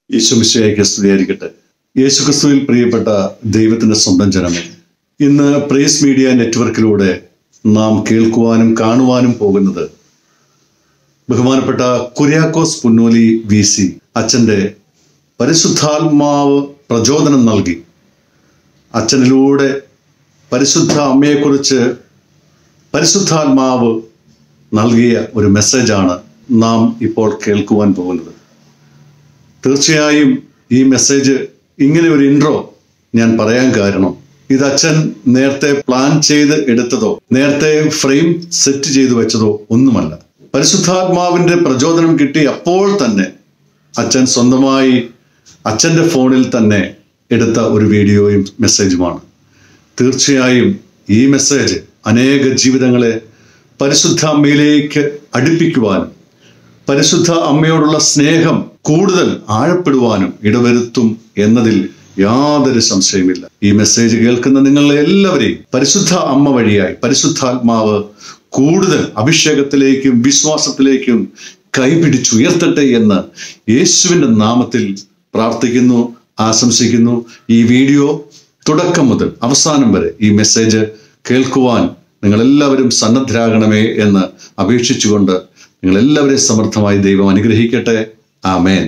യേശുമിശിയായിക്ക് സ്തുതിയായിരിക്കട്ടെ യേശുക്രിസ്തുവിൽ പ്രിയപ്പെട്ട ദൈവത്തിന്റെ സ്വന്തം ജനമേ ഇന്ന് പ്രേസ് മീഡിയ നെറ്റ്വർക്കിലൂടെ നാം കേൾക്കുവാനും കാണുവാനും പോകുന്നത് ബഹുമാനപ്പെട്ട കുര്യാക്കോസ് പുന്നോലി വി സി അച്ഛൻ്റെ പരിശുദ്ധാത്മാവ് പ്രചോദനം നൽകി അച്ഛനിലൂടെ പരിശുദ്ധ അമ്മയെക്കുറിച്ച് പരിശുദ്ധാത്മാവ് നൽകിയ ഒരു മെസ്സേജാണ് നാം ഇപ്പോൾ കേൾക്കുവാൻ പോകുന്നത് തീർച്ചയായും ഈ മെസ്സേജ് ഇങ്ങനെ ഒരു ഇൻട്രോ ഞാൻ പറയാൻ കാരണം ഇത് അച്ഛൻ നേരത്തെ പ്ലാൻ ചെയ്ത് എടുത്തതോ നേരത്തെ ഫ്രെയിം സെറ്റ് ചെയ്തു വെച്ചതോ ഒന്നുമല്ല പരിശുദ്ധാത്മാവിന്റെ പ്രചോദനം കിട്ടി അപ്പോൾ തന്നെ അച്ഛൻ സ്വന്തമായി അച്ഛന്റെ ഫോണിൽ തന്നെ എടുത്ത ഒരു വീഡിയോയും മെസ്സേജുമാണ് തീർച്ചയായും ഈ മെസ്സേജ് അനേക ജീവിതങ്ങളെ പരിശുദ്ധ അമ്മയിലേക്ക് അടുപ്പിക്കുവാനും പരിശുദ്ധ അമ്മയോടുള്ള സ്നേഹം കൂടുതൽ ആഴപ്പെടുവാനും ഇടവരുത്തും എന്നതിൽ യാതൊരു സംശയമില്ല ഈ മെസ്സേജ് കേൾക്കുന്ന നിങ്ങളെ എല്ലാവരെയും പരിശുദ്ധ അമ്മ വഴിയായി പരിശുദ്ധാത്മാവ് കൂടുതൽ അഭിഷേകത്തിലേക്കും വിശ്വാസത്തിലേക്കും കൈപിടിച്ചുയർത്തട്ടെ എന്ന് യേശുവിന്റെ നാമത്തിൽ പ്രാർത്ഥിക്കുന്നു ആശംസിക്കുന്നു ഈ വീഡിയോ തുടക്കം മുതൽ അവസാനം വരെ ഈ മെസ്സേജ് കേൾക്കുവാൻ നിങ്ങൾ എല്ലാവരും സന്നദ്ധരാകണമേ എന്ന് അപേക്ഷിച്ചുകൊണ്ട് നിങ്ങൾ എല്ലാവരെയും സമർത്ഥമായി ദൈവം അനുഗ്രഹിക്കട്ടെ ആമേൻ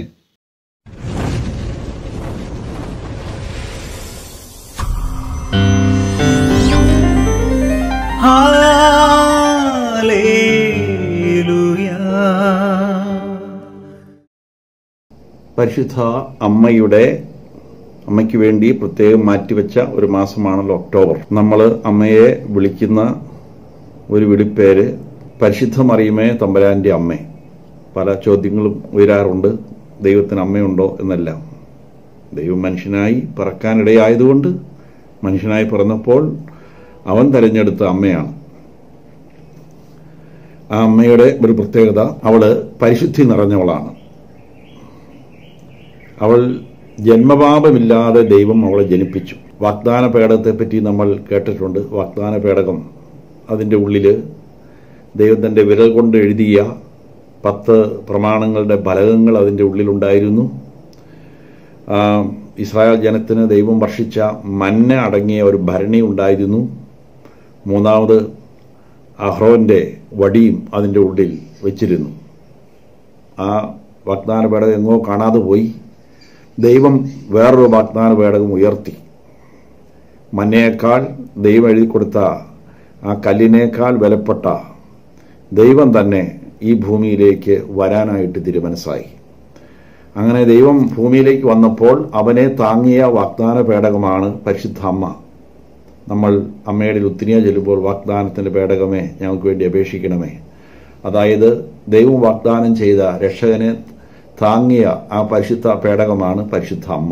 പരിശുദ്ധ അമ്മയുടെ അമ്മയ്ക്ക് വേണ്ടി പ്രത്യേകം മാറ്റിവെച്ച ഒരു മാസമാണല്ലോ ഒക്ടോബർ നമ്മൾ അമ്മയെ വിളിക്കുന്ന ഒരു വിളിപ്പേര് പരിശുദ്ധ മറിയമേ തമ്പരാന്റെ അമ്മേ പല ചോദ്യങ്ങളും ഉയരാറുണ്ട് ദൈവത്തിന് അമ്മയുണ്ടോ എന്നെല്ലാം ദൈവം മനുഷ്യനായി പറക്കാനിടയായതുകൊണ്ട് മനുഷ്യനായി പിറന്നപ്പോൾ അവൻ തെരഞ്ഞെടുത്ത അമ്മയാണ് ആ അമ്മയുടെ ഒരു പ്രത്യേകത അവള് പരിശുദ്ധി നിറഞ്ഞവളാണ് അവൾ ജന്മപാപമില്ലാതെ ദൈവം അവളെ ജനിപ്പിച്ചു വാഗ്ദാന പേടകത്തെ പറ്റി നമ്മൾ കേട്ടിട്ടുണ്ട് വാഗ്ദാന പേടകം അതിൻ്റെ ഉള്ളിൽ ദൈവം തൻ്റെ വിരൽ കൊണ്ട് എഴുതിയ പത്ത് പ്രമാണങ്ങളുടെ ഫലകങ്ങൾ അതിൻ്റെ ഉള്ളിലുണ്ടായിരുന്നു ആ, ഇസ്രായേൽ ജനത്തിന് ദൈവം വർഷിച്ച മന്ന അടങ്ങിയ ഒരു ഭരണി ഉണ്ടായിരുന്നു മൂന്നാമത് അഹ്റോന്റെ വടിയും അതിൻ്റെ ഉള്ളിൽ വെച്ചിരുന്നു ആ വാഗ്ദാന പേടകം എങ്ങോ കാണാതെ പോയി ദൈവം വേറൊരു വാഗ്ദാന പേടകം ഉയർത്തി മന്നയേക്കാൾ ദൈവം എഴുതി കൊടുത്ത ആ കല്ലിനേക്കാൾ വിലപ്പെട്ട ദൈവം തന്നെ ഈ ഭൂമിയിലേക്ക് വരാനായിട്ട് തിരുമനസ്സായി അങ്ങനെ ദൈവം ഭൂമിയിലേക്ക് വന്നപ്പോൾ അവനെ താങ്ങിയ വാഗ്ദാന പേടകമാണ് പരിശുദ്ധ അമ്മ നമ്മൾ അമ്മയുടെ ലുത്തിനിയ ചെല്ലുമ്പോൾ വാഗ്ദാനത്തിന്റെ പേടകമേ ഞങ്ങൾക്ക് വേണ്ടി അപേക്ഷിക്കണമേ അതായത് ദൈവം വാഗ്ദാനം ചെയ്ത രക്ഷകനെ താങ്ങിയ ആ പരിശുദ്ധ പേടകമാണ് പരിശുദ്ധ അമ്മ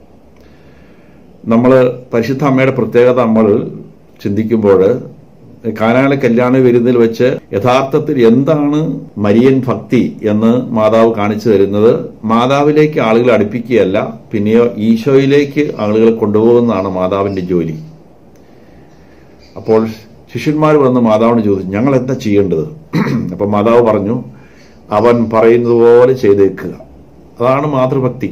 നമ്മൾ പരിശുദ്ധ അമ്മയുടെ പ്രത്യേകത നമ്മൾ ചിന്തിക്കുമ്പോൾ കാനാലെ കല്യാണ വിരുന്നിൽ വെച്ച് യഥാർത്ഥത്തിൽ എന്താണ് മരിയൻ ഭക്തി എന്ന് മാതാവ് കാണിച്ചു തരുന്നത് മാതാവിലേക്ക് ആളുകളെ അടുപ്പിക്കുകയല്ല പിന്നെയോ ഈശോയിലേക്ക് ആളുകളെ കൊണ്ടുപോകുന്നതാണ് മാതാവിന്റെ ജോലി അപ്പോൾ ശിഷ്യന്മാർ വന്ന് മാതാവിന് ചോദിച്ചു ഞങ്ങൾ എന്താ ചെയ്യേണ്ടത് അപ്പൊ മാതാവ് പറഞ്ഞു അവൻ പറയുന്നത് പോലെ ചെയ്തേക്കുക അതാണ് മാതൃഭക്തി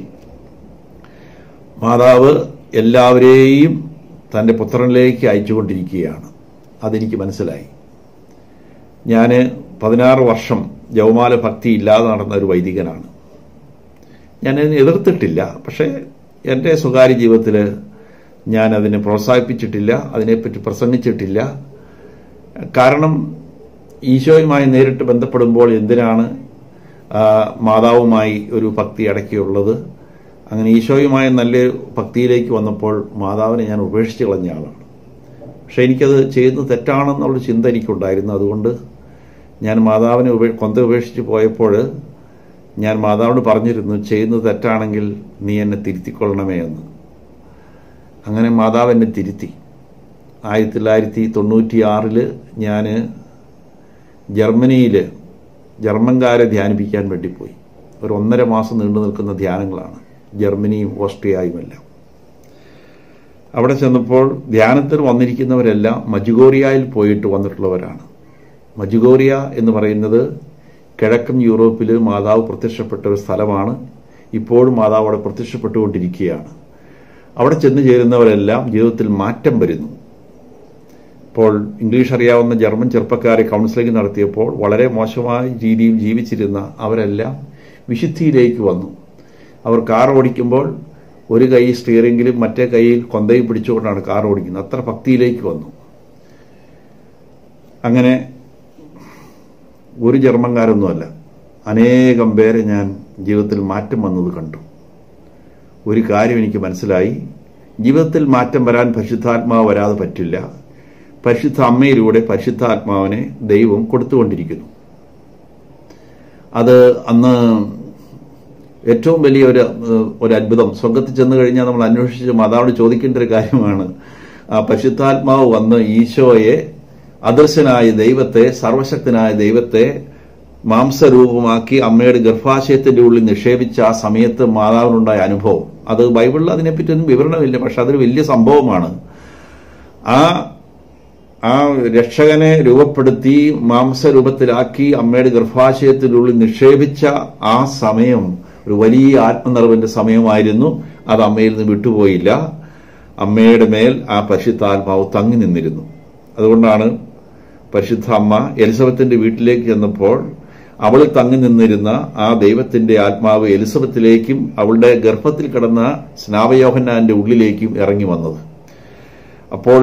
മാതാവ് എല്ലാവരെയും തൻ്റെ പുത്രനിലേക്ക് അയച്ചുകൊണ്ടിരിക്കുകയാണ് അതെനിക്ക് മനസ്സിലായി ഞാൻ പതിനാറ് വർഷം ജവമാല ഭക്തി ഇല്ലാതെ നടന്ന ഒരു വൈദികനാണ് ഞാൻ അതിനെ എതിർത്തിട്ടില്ല പക്ഷേ എൻ്റെ സ്വകാര്യ ജീവിതത്തിൽ ഞാൻ അതിനെ പ്രോത്സാഹിപ്പിച്ചിട്ടില്ല അതിനെപ്പറ്റി പ്രസംഗിച്ചിട്ടില്ല കാരണം ഈശോയുമായി നേരിട്ട് ബന്ധപ്പെടുമ്പോൾ എന്തിനാണ് ആ, മാതാവുമായി ഒരു ഭക്തി അടക്കിയുള്ളത് അങ്ങനെ ഈശോയുമായ നല്ല ഭക്തിയിലേക്ക് വന്നപ്പോൾ മാതാവിനെ ഞാൻ ഉപേക്ഷിച്ച് കളഞ്ഞ ആളാണ് പക്ഷെ എനിക്കത് ചെയ്യുന്നത് തെറ്റാണെന്നുള്ള ചിന്ത എനിക്കുണ്ടായിരുന്നു അതുകൊണ്ട് ഞാൻ മാതാവിനെ ഉപേ കൊന്ത ഉപേക്ഷിച്ച് പോയപ്പോൾ ഞാൻ മാതാവിനോട് പറഞ്ഞിരുന്നു ചെയ്യുന്നത് തെറ്റാണെങ്കിൽ നീ എന്നെ തിരുത്തിക്കൊള്ളണമേ എന്ന് അങ്ങനെ മാതാവ് എന്നെ തിരുത്തി ആയിരത്തി തൊള്ളായിരത്തി തൊണ്ണൂറ്റി ആറില് ഞാൻ ജർമ്മനിയിൽ ജർമ്മൻകാരെ ധ്യാനിപ്പിക്കാൻ വേണ്ടി പോയി ഒരു ഒന്നര മാസം നീണ്ടു നിൽക്കുന്ന ധ്യാനങ്ങളാണ് ജർമ്മനിയും ഓസ്ട്രിയയുമെല്ലാം അവിടെ ചെന്നപ്പോൾ ധ്യാനത്തിന് വന്നിരിക്കുന്നവരെല്ലാം മജുഗോറിയയിൽ പോയിട്ട് വന്നിട്ടുള്ളവരാണ് മജുഗോറിയ എന്ന് പറയുന്നത് കിഴക്കൻ യൂറോപ്പിൽ മാതാവ് പ്രത്യക്ഷപ്പെട്ട ഒരു സ്ഥലമാണ് ഇപ്പോഴും മാതാവ് അവിടെ പ്രത്യക്ഷപ്പെട്ടുകൊണ്ടിരിക്കുകയാണ് അവിടെ ചെന്ന് ചേരുന്നവരെല്ലാം ജീവിതത്തിൽ മാറ്റം വരുന്നു ഇപ്പോൾ ഇംഗ്ലീഷ് അറിയാവുന്ന ജർമ്മൻ ചെറുപ്പക്കാരെ കൗൺസിലിംഗ് നടത്തിയപ്പോൾ വളരെ മോശമായ രീതിയിൽ ജീവിച്ചിരുന്ന അവരെല്ലാം വിശുദ്ധിയിലേക്ക് വന്നു അവർ കാർ ഓടിക്കുമ്പോൾ ഒരു കൈ സ്റ്റിയറിംഗിലും മറ്റേ കൈയിൽ കൊന്തയും പിടിച്ചുകൊണ്ടാണ് കാർ ഓടിക്കുന്നത് അത്ര ഭക്തിയിലേക്ക് വന്നു അങ്ങനെ ഒരു ജർമ്മൻകാരൊന്നുമല്ല അനേകം പേരെ ഞാൻ ജീവിതത്തിൽ മാറ്റം വന്നത് കണ്ടു ഒരു കാര്യം എനിക്ക് മനസ്സിലായി ജീവിതത്തിൽ മാറ്റം വരാൻ പരിശുദ്ധാത്മാവ് വരാതെ പറ്റില്ല പരിശുദ്ധ അമ്മയിലൂടെ പരിശുദ്ധാത്മാവിനെ ദൈവം കൊടുത്തുകൊണ്ടിരിക്കുന്നു അത് അന്ന് ഏറ്റവും വലിയ ഒരു ഏഹ്, ഒരു അത്ഭുതം സ്വർഗത്തിൽ ചെന്ന് കഴിഞ്ഞാൽ നമ്മൾ അന്വേഷിച്ച് മാതാവിനോട് ചോദിക്കേണ്ട ഒരു കാര്യമാണ് ആ പരിശുദ്ധാത്മാവ് വന്ന് ഈശോയെ അദൃശ്യനായ ദൈവത്തെ സർവശക്തനായ ദൈവത്തെ മാംസരൂപമാക്കി അമ്മയുടെ ഗർഭാശയത്തിന്റെ ഉള്ളിൽ നിക്ഷേപിച്ച ആ സമയത്ത് മാതാവിനുണ്ടായ അനുഭവം അത് ബൈബിളിൽ അതിനെപ്പറ്റിയൊന്നും വിവരണമില്ല പക്ഷെ അതൊരു വലിയ സംഭവമാണ് ആ ആ രക്ഷകനെ രൂപപ്പെടുത്തി മാംസരൂപത്തിലാക്കി അമ്മയുടെ ഗർഭാശയത്തിനുള്ളിൽ നിക്ഷേപിച്ച ആ സമയം ഒരു വലിയ ആത്മനിറവിന്റെ സമയമായിരുന്നു അത് അമ്മയിൽ നിന്ന് വിട്ടുപോയില്ല അമ്മയുടെ മേൽ ആ പരിശുദ്ധാത്മാവ് തങ്ങി നിന്നിരുന്നു അതുകൊണ്ടാണ് പരിശുദ്ധ അമ്മ എലിസബത്തിന്റെ വീട്ടിലേക്ക് ചെന്നപ്പോൾ അവളിൽ തങ്ങി നിന്നിരുന്ന ആ ദൈവത്തിന്റെ ആത്മാവ് എലിസബത്തിലേക്കും അവളുടെ ഗർഭത്തിൽ കിടന്ന സ്നാവയോഹന്നാന്റെ ഉള്ളിലേക്കും ഇറങ്ങി വന്നത് അപ്പോൾ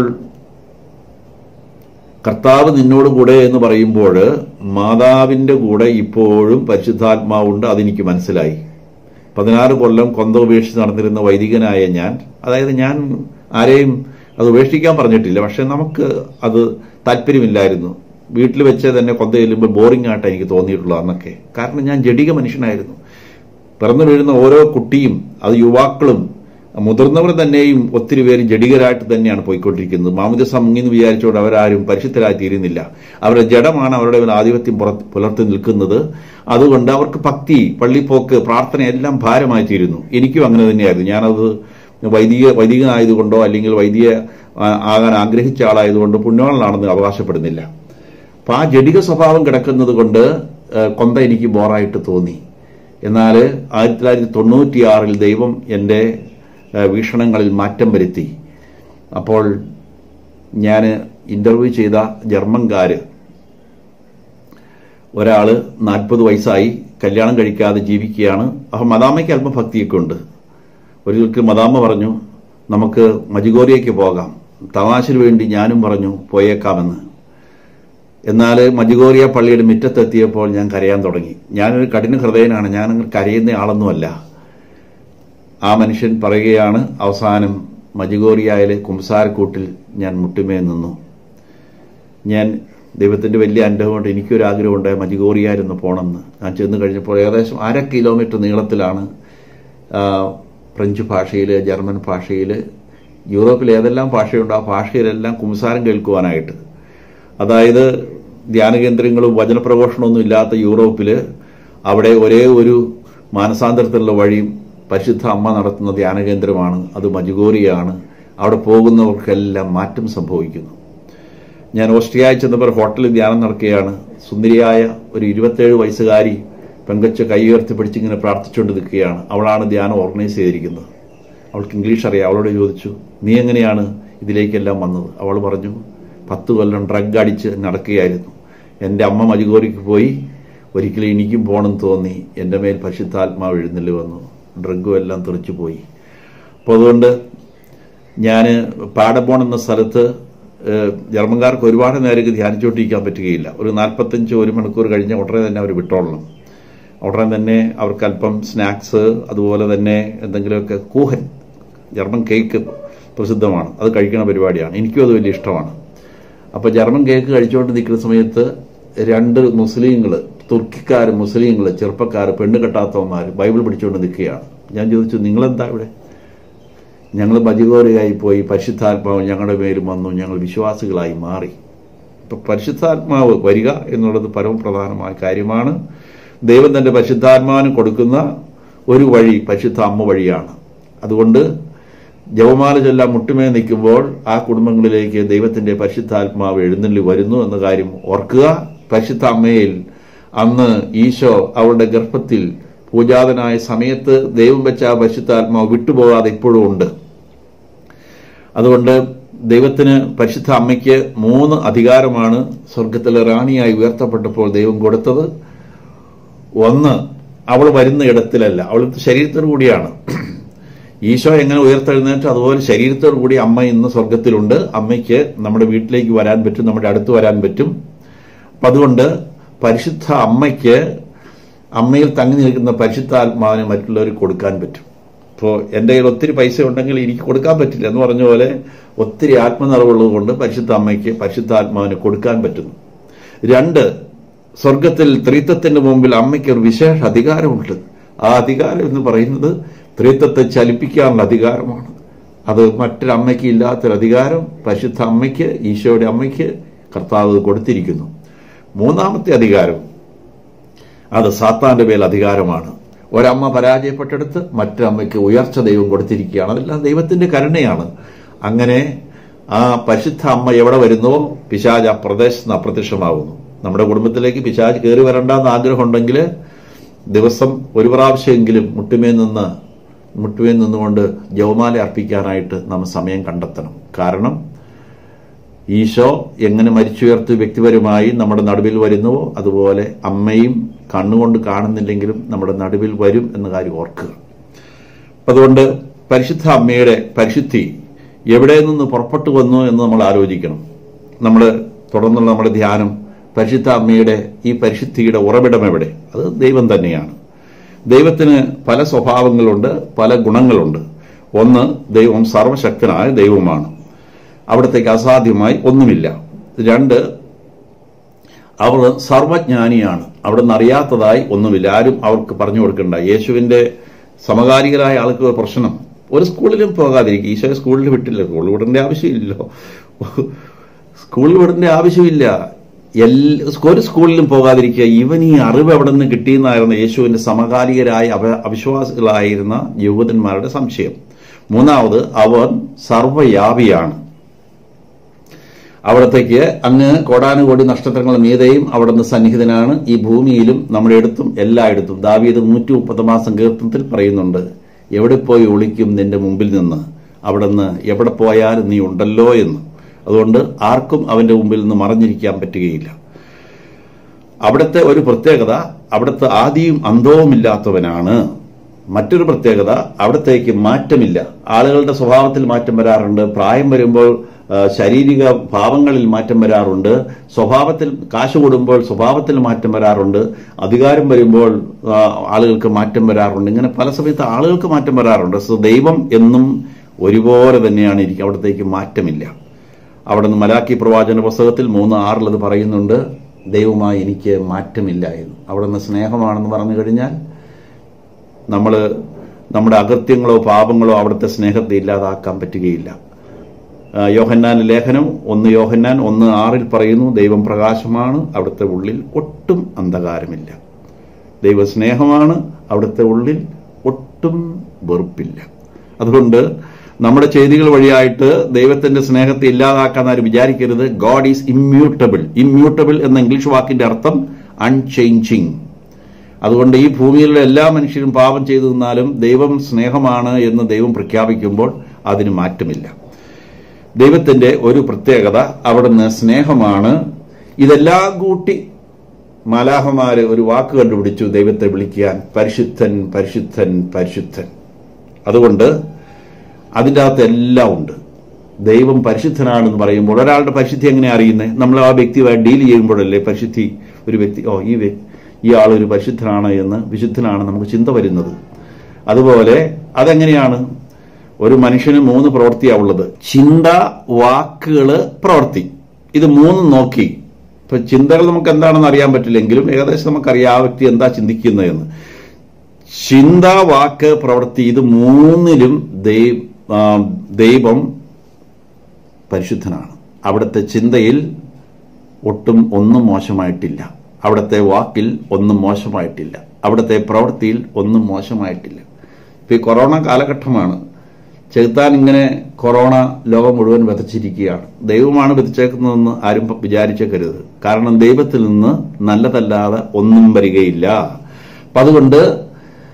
കർത്താവ് നിന്നോട് കൂടെ എന്ന് പറയുമ്പോൾ മാതാവിന്റെ കൂടെ ഇപ്പോഴും പരിശുദ്ധാത്മാവുണ്ട് അതെനിക്ക് മനസ്സിലായി പതിനാറ് കൊല്ലം കൊന്ത ഉപേക്ഷിച്ച് നടന്നിരുന്ന വൈദികനായ ഞാൻ അതായത് ഞാൻ ആരെയും അത് ഉപേക്ഷിക്കാൻ പറഞ്ഞിട്ടില്ല പക്ഷെ നമുക്ക് അത് താല്പര്യമില്ലായിരുന്നു വീട്ടിൽ വെച്ച് തന്നെ കൊന്ത ചെല്ലുമ്പോൾ ബോറിംഗ് ആയിട്ട് എനിക്ക് തോന്നിയിട്ടുള്ളൂ അന്നൊക്കെ കാരണം ഞാൻ ജഡിക മനുഷ്യനായിരുന്നു പിറന്നു വീഴുന്ന ഓരോ കുട്ടിയും അത് യുവാക്കളും മുതിർന്നവർ തന്നെയും ഒത്തിരി പേര് ജഡികരായിട്ട് തന്നെയാണ് പോയിക്കൊണ്ടിരിക്കുന്നത് മാമുദസ മുങ്ങിന്ന് വിചാരിച്ചുകൊണ്ട് അവരാരും പരിശുദ്ധരായി തീരുന്നില്ല അവരുടെ ജഡമാണ് അവരുടെ മേൽ ആധിപത്യം പുറത്ത് പുലർത്തി നിൽക്കുന്നത് അതുകൊണ്ട് അവർക്ക് ഭക്തി പള്ളിപ്പോക്ക് പ്രാർത്ഥന എല്ലാം ഭാരമായി തീരുന്നു എനിക്കും അങ്ങനെ തന്നെയായിരുന്നു ഞാനത് വൈദിക വൈദികനായതുകൊണ്ടോ അല്ലെങ്കിൽ വൈദിക ആ, ആകാൻ ആഗ്രഹിച്ച ആളായതുകൊണ്ട് പുണ്യവാളനാണെന്ന് അവകാശപ്പെടുന്നില്ല അപ്പൊ ആ ജഡിക സ്വഭാവം കിടക്കുന്നത് കൊണ്ട് ഏഹ്, കൊന്ത എനിക്ക് ബോറായിട്ട് തോന്നി എന്നാൽ ആയിരത്തി തൊള്ളായിരത്തി തൊണ്ണൂറ്റിയാറിൽ ദൈവം എൻ്റെ ഏഹ്, വീക്ഷണങ്ങളിൽ മാറ്റം വരുത്തി അപ്പോൾ ഞാൻ ഇന്റർവ്യൂ ചെയ്ത ജർമ്മൻകാര് ഒരാള് നാൽപ്പത് വയസ്സായി കല്യാണം കഴിക്കാതെ ജീവിക്കുകയാണ് അപ്പം മദാമയ്ക്ക് അല്പം ഭക്തിയൊക്കെ ഉണ്ട് ഒരിക്കൽ മദാമ പറഞ്ഞു നമുക്ക് മജിഗോരിയയ്ക്ക് പോകാം തമാശന് വേണ്ടി ഞാനും പറഞ്ഞു പോയേക്കാമെന്ന് എന്നാൽ മജിഗോറിയ പള്ളിയുടെ മുറ്റത്തെത്തിയപ്പോൾ ഞാൻ കരയാൻ തുടങ്ങി ഞാനൊരു കഠിന ഹൃദയനാണ് ഞാൻ അങ്ങനെ കരയുന്ന ആളൊന്നുമല്ല ആ മനുഷ്യൻ പറയുകയാണ് അവസാനം മജിഗോറിയയിലെ കുംസാരക്കൂട്ടിൽ ഞാൻ മുട്ടുമേ നിന്നു ഞാൻ ദൈവത്തിന്റെ വലിയ അനുഗ്രഹം കൊണ്ട് എനിക്കൊരു ആഗ്രഹമുണ്ട് മജിഗോറിയായിരുന്നു പോകണമെന്ന് ഞാൻ ചെന്ന് കഴിഞ്ഞപ്പോൾ ഏകദേശം അര കിലോമീറ്റർ നീളത്തിലാണ് ആ, ഫ്രഞ്ച് ഭാഷയിൽ ജർമ്മൻ ഭാഷയിൽ യൂറോപ്പിൽ ഏതെല്ലാം ഭാഷയുണ്ടോ ആ ഭാഷയിലെല്ലാം കുംസാരം കേൾക്കുവാനായിട്ട് അതായത് ധ്യാന കേന്ദ്രങ്ങളും വചനപ്രഘോഷണമൊന്നും ഇല്ലാത്ത യൂറോപ്പിൽ അവിടെ ഒരേ ഒരു മാനസാന്തരത്തിലുള്ള വഴിയും പരിശുദ്ധ അമ്മ നടത്തുന്ന ധ്യാന കേന്ദ്രമാണ് അത് മജുഗോറിയാണ് അവിടെ പോകുന്നവർക്കെല്ലാം മാറ്റം സംഭവിക്കുന്നു ഞാൻ ഓസ്ട്രിയയിൽ ചെന്നപ്പോൾ ഹോട്ടലിൽ ധ്യാനം നടക്കുകയാണ് സുന്ദരിയായ ഒരു ഇരുപത്തേഴ് വയസ്സുകാരി പെങ്കച്ച കൈ ഉയർത്തി പിടിച്ചിങ്ങനെ പ്രാർത്ഥിച്ചുകൊണ്ട് നിൽക്കുകയാണ് അവളാണ് ധ്യാനം ഓർഗനൈസ് ചെയ്തിരിക്കുന്നത് അവൾക്ക് ഇംഗ്ലീഷ് അറിയാം അവളോട് ചോദിച്ചു നീ എങ്ങനെയാണ് ഇതിലേക്കെല്ലാം വന്നത് അവൾ പറഞ്ഞു പത്ത് കൊല്ലം ഡ്രഗ് അടിച്ച് നടക്കുകയായിരുന്നു എൻ്റെ അമ്മ മജുഗോരിക്ക് പോയി ഒരിക്കലും എനിക്കും പോകണം തോന്നി എൻ്റെ മേൽ പരിശുദ്ധാത്മാവ് എഴുന്നള്ളി വന്നു ഡ്രഗും എല്ലാം തെറിച്ചു പോയി അപ്പോൾ അതുകൊണ്ട് ഞാൻ പാടബോൺ എന്ന സ്ഥലത്ത് ഏഹ്, ജർമ്മൻകാർക്ക് ഒരുപാട് നേരം ധ്യാനിച്ചുകൊണ്ടിരിക്കാൻ പറ്റുകയില്ല ഒരു നാൽപ്പത്തഞ്ച് ഒരു മണിക്കൂർ കഴിഞ്ഞ ഉടനെ തന്നെ അവർ വിട്ടോളണം ഉടനെ തന്നെ അവർക്ക് അല്പം സ്നാക്സ് അതുപോലെ തന്നെ എന്തെങ്കിലുമൊക്കെ കൂഹൻ ജർമ്മൻ കേക്ക് പ്രസിദ്ധമാണ് അത് കഴിക്കുന്ന പരിപാടിയാണ് എനിക്കും അത് വലിയ ഇഷ്ടമാണ് അപ്പോൾ ജർമ്മൻ കേക്ക് കഴിച്ചുകൊണ്ട് നിൽക്കുന്ന സമയത്ത് രണ്ട് മുസ്ലിങ്ങൾ തുർക്കിക്കാർ മുസ്ലിങ്ങൾ ചെറുപ്പക്കാർ പെണ്ണ് കെട്ടാത്തവന്മാർ ബൈബിൾ പിടിച്ചുകൊണ്ട് നിൽക്കുകയാണ് ഞാൻ ചോദിച്ചു നിങ്ങളെന്താ ഇവിടെ ഞങ്ങൾ ബജിഗോരയായി പോയി പരിശുദ്ധാത്മാവ് ഞങ്ങളുടെ മേലും വന്നു ഞങ്ങൾ വിശ്വാസികളായി മാറി ഇപ്പൊ പരിശുദ്ധാത്മാവ് വരിക എന്നുള്ളത് പരമപ്രധാനമായ കാര്യമാണ് ദൈവം തന്റെ പരിശുദ്ധാത്മാവിന് കൊടുക്കുന്ന ഒരു വഴി പരിശുദ്ധ അമ്മ വഴിയാണ് അതുകൊണ്ട് ജപമാല ചൊല്ലാൻ മുട്ടുമേ നിൽക്കുമ്പോൾ ആ കുടുംബങ്ങളിലേക്ക് ദൈവത്തിന്റെ പരിശുദ്ധാത്മാവ് എഴുന്നള്ളി വരുന്നു എന്ന കാര്യം ഓർക്കുക പരിശുദ്ധ അമ്മയിൽ അന്ന് ഈശോ അവളുടെ ഗർഭത്തിൽ പൂജാതനായ സമയത്ത് ദൈവം വെച്ച ആ പരിശുദ്ധാത്മാവ് വിട്ടുപോകാതെ ഇപ്പോഴും ഉണ്ട് അതുകൊണ്ട് ദൈവത്തിന് പരിശുദ്ധ അമ്മയ്ക്ക് മൂന്ന് അധികാരമാണ് സ്വർഗത്തിലെ റാണിയായി ഉയർത്തപ്പെട്ടപ്പോൾ ദൈവം കൊടുത്തത് ഒന്ന് അവൾ വരുന്ന ഇടത്തിലല്ല അവൾ ശരീരത്തോടു കൂടിയാണ് ഈശോ എങ്ങനെ ഉയർത്തെഴുന്നേറ്റ് അതുപോലെ ശരീരത്തോടു കൂടി അമ്മ ഇന്ന് സ്വർഗത്തിലുണ്ട് അമ്മയ്ക്ക് നമ്മുടെ വീട്ടിലേക്ക് വരാൻ പറ്റും നമ്മുടെ അടുത്ത് വരാൻ പറ്റും അപ്പം അതുകൊണ്ട് പരിശുദ്ധ അമ്മയ്ക്ക് അമ്മയിൽ തങ്ങി നിൽക്കുന്ന പരിശുദ്ധാത്മാവിനെ മറ്റുള്ളവർക്ക് കൊടുക്കാൻ പറ്റും ഇപ്പോൾ എൻ്റെ കയ്യിൽ ഒത്തിരി പൈസ ഉണ്ടെങ്കിൽ എനിക്ക് കൊടുക്കാൻ പറ്റില്ല എന്ന് പറഞ്ഞ പോലെ ഒത്തിരി ആത്മനിറവുള്ളത് കൊണ്ട് പരിശുദ്ധ അമ്മയ്ക്ക് പരിശുദ്ധാത്മാവിന് കൊടുക്കാൻ പറ്റുന്നു രണ്ട് സ്വർഗത്തിൽ ത്രിത്വത്തിന്റെ മുമ്പിൽ അമ്മയ്ക്ക് ഒരു വിശേഷ അധികാരമുണ്ട് ആ അധികാരം എന്ന് പറയുന്നത് ത്രിത്വത്തെ ചലിപ്പിക്കാനുള്ള അധികാരമാണ് അത് മറ്റൊരു അമ്മയ്ക്ക് ഇല്ലാത്തൊരു അധികാരം പരിശുദ്ധ അമ്മയ്ക്ക് ഈശോയുടെ അമ്മയ്ക്ക് കർത്താവ് കൊടുത്തിരിക്കുന്നു മൂന്നാമത്തെ അധികാരം അത് സാത്താന്റെ മേൽ അധികാരമാണ് ഒരമ്മ പരാജയപ്പെട്ടെടുത്ത് മറ്റൊരമ്മയ്ക്ക് ഉയർച്ച ദൈവം കൊടുത്തിരിക്കുകയാണ് അതെല്ലാം ദൈവത്തിന്റെ കരുണയാണ് അങ്ങനെ ആ പരിശുദ്ധ അമ്മ എവിടെ വരുന്നുവോ പിശാജ് ആ പ്രദേശത്ത് അപ്രത്യക്ഷമാകുന്നു നമ്മുടെ കുടുംബത്തിലേക്ക് പിശാജ് കയറി വരണ്ടെന്ന് ആഗ്രഹമുണ്ടെങ്കിൽ ദിവസം ഒരു പ്രാവശ്യമെങ്കിലും മുട്ടുമേൽ നിന്ന് മുട്ടുമേൽ നിന്നുകൊണ്ട് ജവമാല അർപ്പിക്കാനായിട്ട് നാം സമയം കണ്ടെത്തണം കാരണം ഈശോ എങ്ങനെ മരിച്ചുയർത്തി വ്യക്തിപരമായി നമ്മുടെ നടുവിൽ വരുന്നുവോ അതുപോലെ അമ്മയും കണ്ണുകൊണ്ട് കാണുന്നില്ലെങ്കിലും നമ്മുടെ നടുവിൽ വരും എന്ന കാര്യം ഓർക്കുക അതുകൊണ്ട് പരിശുദ്ധ അമ്മയുടെ പരിശുദ്ധി എവിടെ നിന്ന് പുറപ്പെട്ടു വന്നു എന്ന് നമ്മൾ ആലോചിക്കണം നമ്മൾ തുടർന്നുള്ള നമ്മുടെ ധ്യാനം പരിശുദ്ധ അമ്മയുടെ ഈ പരിശുദ്ധിയുടെ ഉറവിടം എവിടെ അത് ദൈവം തന്നെയാണ് ദൈവത്തിന് പല സ്വഭാവങ്ങളുണ്ട് പല ഗുണങ്ങളുണ്ട് ഒന്ന് ദൈവം സർവശക്തനായ ദൈവമാണ് അവിടത്തേക്ക് അസാധ്യമായി ഒന്നുമില്ല രണ്ട് അവർ സർവജ്ഞാനിയാണ് അവിടെ നിന്ന് അറിയാത്തതായി ഒന്നുമില്ല ആരും അവർക്ക് പറഞ്ഞു കൊടുക്കണ്ട യേശുവിന്റെ സമകാലികരായ ആൾക്ക് ഒരു പ്രശ്നം ഒരു സ്കൂളിലും പോകാതിരിക്കും ഈശോയെ സ്കൂളിൽ വിട്ടില്ല സ്കൂളിൽ വിടേണ്ട ആവശ്യമില്ലല്ലോ സ്കൂളിൽ വിടേണ്ട ആവശ്യമില്ല എല്ലാ ഒരു സ്കൂളിലും പോകാതിരിക്കുക ഇവൻ ഈ അറിവ് എവിടെ നിന്ന് കിട്ടിയെന്നായിരുന്നു യേശുവിന്റെ സമകാലികരായ അവ അവിശ്വാസികളായിരുന്ന യഹൂദന്മാരുടെ സംശയം മൂന്നാമത് അവൻ സർവയാപിയാണ് അവിടത്തേക്ക് അങ്ങ് കോടാനുകോടി നക്ഷത്രങ്ങൾ മീതെയും അവിടുന്ന് സന്നിഹിതനാണ് ഈ ഭൂമിയിലും നമ്മുടെ അടുത്തും എല്ലായിടത്തും ദാവീദ് നൂറ്റി മുപ്പത്തൊമ്പതാം സങ്കീർത്തനത്തിൽ പറയുന്നുണ്ട് എവിടെ പോയി ഒളിക്കും നിന്റെ മുമ്പിൽ നിന്ന് അവിടുന്ന് എവിടെ പോയാലും നീ ഉണ്ടല്ലോ എന്ന് അതുകൊണ്ട് ആർക്കും അവന്റെ മുമ്പിൽ നിന്ന് മറഞ്ഞിരിക്കാൻ പറ്റുകയില്ല അവിടുത്തെ ഒരു പ്രത്യേകത അവിടുത്തെ ആദിയും അന്തവുമില്ലാത്തവനാണ് മറ്റൊരു പ്രത്യേകത അവിടത്തേക്ക് മാറ്റമില്ല ആളുകളുടെ സ്വഭാവത്തിൽ മാറ്റം വരാറുണ്ട് പ്രായം വരുമ്പോൾ ആ, ശാരീരിക ഭാവങ്ങളിൽ മാറ്റം വരാറുണ്ട് സ്വഭാവത്തിൽ കാശ് കൂടുമ്പോൾ സ്വഭാവത്തിൽ മാറ്റം വരാറുണ്ട് അധികാരം വരുമ്പോൾ ആ, ആളുകൾക്ക് മാറ്റം വരാറുണ്ട് ഇങ്ങനെ പല സമയത്ത് ആളുകൾക്ക് മാറ്റം വരാറുണ്ട് സോ ദൈവം എന്നും ഒരുപോലെ തന്നെയാണ് ഇരിക്കുക അവിടത്തേക്ക് മാറ്റമില്ല അവിടെ നിന്ന് മലാക്കി പ്രവാചന പുസ്തകത്തിൽ മൂന്ന് ആറിൽ അത് പറയുന്നുണ്ട് ദൈവമായി എനിക്ക് മാറ്റമില്ല എന്ന് അവിടെ നിന്ന് സ്നേഹമാണെന്ന് പറഞ്ഞു കഴിഞ്ഞാൽ നമ്മൾ നമ്മുടെ അകൃത്യങ്ങളോ പാപങ്ങളോ അവിടുത്തെ സ്നേഹത്തെ ഇല്ലാതാക്കാൻ പറ്റുകയില്ല ആ, യോഹന്നാന്റെ ലേഖനം ഒന്ന് യോഹന്നാൻ ഒന്ന് ആറിൽ പറയുന്നു ദൈവം പ്രകാശമാണ് അവിടുത്തെ ഉള്ളിൽ ഒട്ടും അന്ധകാരമില്ല ദൈവ സ്നേഹമാണ് അവിടുത്തെ ഉള്ളിൽ ഒട്ടും വെറുപ്പില്ല അതുകൊണ്ട് നമ്മുടെ ചെയ്തികൾ വഴിയായിട്ട് ദൈവത്തിന്റെ സ്നേഹത്തെ ഇല്ലാതാക്കാൻ ആരും വിചാരിക്കരുത് ഗോഡ് ഈസ് ഇമ്മ്യൂട്ടബിൾ ഇമ്മ്യൂട്ടബിൾ എന്ന ഇംഗ്ലീഷ് വാക്കിന്റെ അർത്ഥം അൺചേഞ്ചിങ് അതുകൊണ്ട് ഈ ഭൂമിയിലുള്ള എല്ലാ മനുഷ്യരും പാപം ചെയ്തു നിന്നാലും ദൈവം സ്നേഹമാണ് എന്ന് ദൈവം പ്രഖ്യാപിക്കുമ്പോൾ അതിന് മാറ്റമില്ല ദൈവത്തിന്റെ ഒരു പ്രത്യേകത അവിടുന്ന് സ്നേഹമാണ് ഇതെല്ലാം കൂട്ടി മാലാഹമാര് ഒരു വാക്ക് കണ്ടുപിടിച്ചു ദൈവത്തെ വിളിക്കാൻ പരിശുദ്ധൻ പരിശുദ്ധൻ പരിശുദ്ധൻ അതുകൊണ്ട് അതിൻ്റെ അകത്ത് എല്ലാം ഉണ്ട് ദൈവം പരിശുദ്ധനാണെന്ന് പറയുമ്പോൾ ഒരാളുടെ പരിശുദ്ധി എങ്ങനെ അറിയുന്നത് നമ്മൾ ആ വ്യക്തിയുമായി ഡീൽ ചെയ്യുമ്പോഴല്ലേ പരിശുദ്ധി ഒരു വ്യക്തി ഓ ഈ വ്യ- ഈ ആൾ ഒരു പരിശുദ്ധനാണ് എന്ന് വിശുദ്ധനാണ് നമുക്ക് ചിന്ത വരുന്നത് അതുപോലെ അതെങ്ങനെയാണ് ഒരു മനുഷ്യന് മൂന്ന് പ്രവൃത്തിയാണ് ഉള്ളത് ചിന്ത വാക്കുകള് പ്രവൃത്തി ഇത് മൂന്നും നോക്കി ഇപ്പൊ ചിന്തകൾ നമുക്ക് എന്താണെന്ന് അറിയാൻ പറ്റില്ലെങ്കിലും ഏകദേശം നമുക്കറിയാം ആ വ്യക്തി എന്താ ചിന്തിക്കുന്നതെന്ന് ചിന്ത വാക്ക് പ്രവൃത്തി ഇത് മൂന്നിലും ദൈ- ആ, ദൈവം പരിശുദ്ധനാണ് അവിടുത്തെ ചിന്തയിൽ ഒട്ടും ഒന്നും മോശമായിട്ടില്ല അവിടുത്തെ വാക്കിൽ ഒന്നും മോശമായിട്ടില്ല അവിടുത്തെ പ്രവൃത്തിയിൽ ഒന്നും മോശമായിട്ടില്ല ഇപ്പൊ ഈ കൊറോണ കാലഘട്ടമാണ് ചെകുത്താൻ ഇങ്ങനെ കൊറോണ ലോകം മുഴുവൻ വിതച്ചിരിക്കുകയാണ് ദൈവമാണ് വിതച്ചേക്കുന്നതെന്ന് ആരും വിചാരിച്ചേക്കരുത് കാരണം ദൈവത്തിൽ നിന്ന് നല്ലതല്ലാതെ ഒന്നും വരികയില്ല അപ്പൊ അതുകൊണ്ട്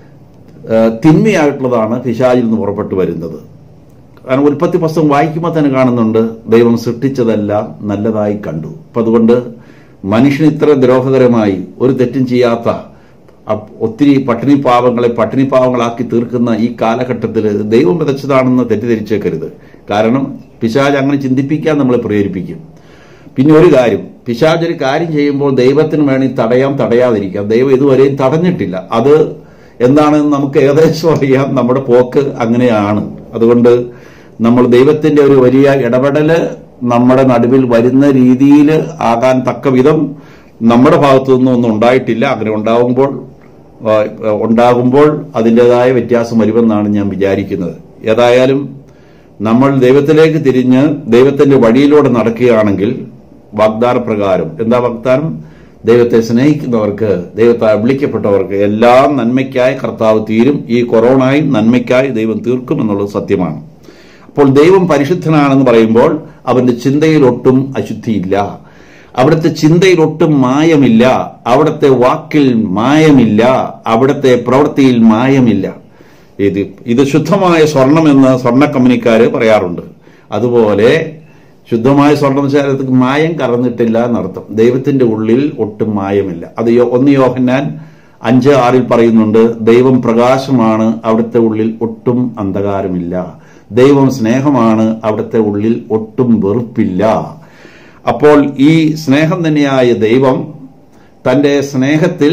ഏഹ് തിന്മയായിട്ടുള്ളതാണ് പിശാചിൽ നിന്ന് പുറപ്പെട്ടു വരുന്നത് കാരണം ഉൽപ്പത്തി പുസ്തകം വായിക്കുമ്പോൾ തന്നെ കാണുന്നുണ്ട് ദൈവം സൃഷ്ടിച്ചതെല്ലാം നല്ലതായി കണ്ടു അപ്പൊ അതുകൊണ്ട് മനുഷ്യൻ ഇത്ര ദ്രോഹകരമായി ഒരു തെറ്റും ചെയ്യാത്ത അപ്- ഒത്തിരി പട്ടിണി പാവങ്ങളെ പട്ടിണി പാവങ്ങളാക്കി തീർക്കുന്ന ഈ കാലഘട്ടത്തിൽ ദൈവം വിതച്ചതാണെന്ന് തെറ്റിദ്ധരിച്ചേക്കരുത് കാരണം പിശാജ് അങ്ങനെ ചിന്തിപ്പിക്കാൻ നമ്മളെ പ്രേരിപ്പിക്കും പിന്നെ ഒരു കാര്യം പിശാജ് ഒരു കാര്യം ചെയ്യുമ്പോൾ ദൈവത്തിന് വേണമെങ്കിൽ തടയാം തടയാതിരിക്കാം ദൈവം ഇതുവരെയും തടഞ്ഞിട്ടില്ല അത് എന്താണെന്ന് നമുക്ക് ഏകദേശം അറിയാം നമ്മുടെ പോക്ക് അങ്ങനെയാണ് അതുകൊണ്ട് നമ്മൾ ദൈവത്തിന്റെ ഒരു വലിയ ഇടപെടല് നമ്മുടെ നടുവിൽ വരുന്ന രീതിയിൽ ആകാൻ തക്ക വിധം നമ്മുടെ ഭാഗത്തു നിന്നും ഒന്നും ഉണ്ടായിട്ടില്ല അങ്ങനെ ഉണ്ടാകുമ്പോൾ ആ, ഉണ്ടാകുമ്പോൾ അതിൻ്റെതായ വ്യത്യാസം വരുമെന്നാണ് ഞാൻ വിചാരിക്കുന്നത് ഏതായാലും നമ്മൾ ദൈവത്തിലേക്ക് തിരിഞ്ഞ് ദൈവത്തിന്റെ വഴിയിലൂടെ നടക്കുകയാണെങ്കിൽ വാഗ്ദാന പ്രകാരം എന്താ വാഗ്ദാനം ദൈവത്തെ സ്നേഹിക്കുന്നവർക്ക് ദൈവത്താൽ വിളിക്കപ്പെട്ടവർക്ക് എല്ലാം നന്മയ്ക്കായി കർത്താവ് തീരും ഈ കൊറോണയും നന്മയ്ക്കായി ദൈവം തീർക്കും എന്നുള്ളത് സത്യമാണ് അപ്പോൾ ദൈവം പരിശുദ്ധനാണെന്ന് പറയുമ്പോൾ അവന്റെ ചിന്തയിൽ ഒട്ടും അശുദ്ധിയില്ല അവിടുത്തെ ചിന്തയിൽ ഒട്ടും മായമില്ല അവിടുത്തെ വാക്കിൽ മായമില്ല അവിടുത്തെ പ്രവൃത്തിയിൽ മായമില്ല ഇത് ഇത് ശുദ്ധമായ സ്വർണമെന്ന് സ്വർണ്ണ കമ്പനിക്കാര് പറയാറുണ്ട് അതുപോലെ ശുദ്ധമായ സ്വർണ്ണശാലത്തിൽ മായം കറന്നിട്ടില്ല എന്നർത്ഥം ദൈവത്തിന്റെ ഉള്ളിൽ ഒട്ടും മായമില്ല അത് യോ- ഒന്ന് യോഹന്നാൻ അഞ്ച് ആറിൽ പറയുന്നുണ്ട് ദൈവം പ്രകാശമാണ് അവിടുത്തെ ഉള്ളിൽ ഒട്ടും അന്ധകാരമില്ല ദൈവം സ്നേഹമാണ് അവിടുത്തെ ഉള്ളിൽ ഒട്ടും വെറുപ്പില്ല അപ്പോൾ ഈ സ്നേഹം തന്നെയായ ദൈവം തന്റെ സ്നേഹത്തിൽ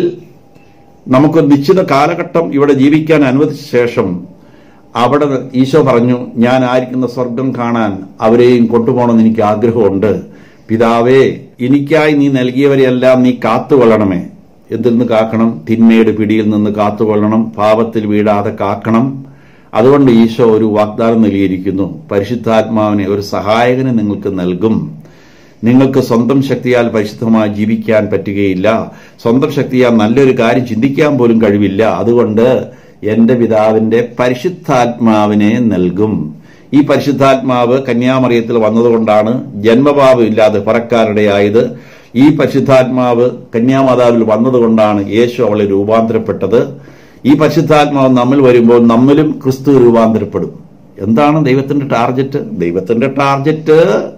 നമുക്ക് നിശ്ചിത കാലഘട്ടം ഇവിടെ ജീവിക്കാൻ അനുവദിച്ച ശേഷം അവിടെ ഈശോ പറഞ്ഞു ഞാൻ ആയിരിക്കുന്ന സ്വർഗം കാണാൻ അവരെയും കൊണ്ടുപോകണമെന്ന് എനിക്ക് ആഗ്രഹമുണ്ട് പിതാവേ എനിക്കായി നീ നൽകിയവരെയെല്ലാം നീ കാത്തുകൊള്ളണമേ എന്തിൽ നിന്ന് കാക്കണം തിന്മയുടെ പിടിയിൽ നിന്ന് കാത്തുകൊള്ളണം പാപത്തിൽ വീഴാതെ കാക്കണം അതുകൊണ്ട് ഈശോ ഒരു വാഗ്ദാനം നൽകിയിരിക്കുന്നു പരിശുദ്ധാത്മാവിനെ ഒരു സഹായകനെ നിങ്ങൾക്ക് നൽകും നിങ്ങൾക്ക് സ്വന്തം ശക്തിയാൽ പരിശുദ്ധമായി ജീവിക്കാൻ പറ്റുകയില്ല സ്വന്തം ശക്തിയാൽ നല്ലൊരു കാര്യം ചിന്തിക്കാൻ പോലും കഴിവില്ല അതുകൊണ്ട് എന്റെ പിതാവിന്റെ പരിശുദ്ധാത്മാവിനെ നൽകും ഈ പരിശുദ്ധാത്മാവ് കന്യാമറിയത്തിൽ വന്നതുകൊണ്ടാണ് ജന്മഭാവം ഇല്ലാതെ പറക്കാരുടെയായത് ഈ പരിശുദ്ധാത്മാവ് കന്യാമാതാവിൽ വന്നതുകൊണ്ടാണ് യേശു അവളെ രൂപാന്തരപ്പെട്ടത് ഈ പരിശുദ്ധാത്മാവ് നമ്മിൽ വരുമ്പോൾ നമ്മിലും ക്രിസ്തു രൂപാന്തരപ്പെടും എന്താണ് ദൈവത്തിന്റെ ടാർജറ്റ് ദൈവത്തിന്റെ ടാർജറ്റ്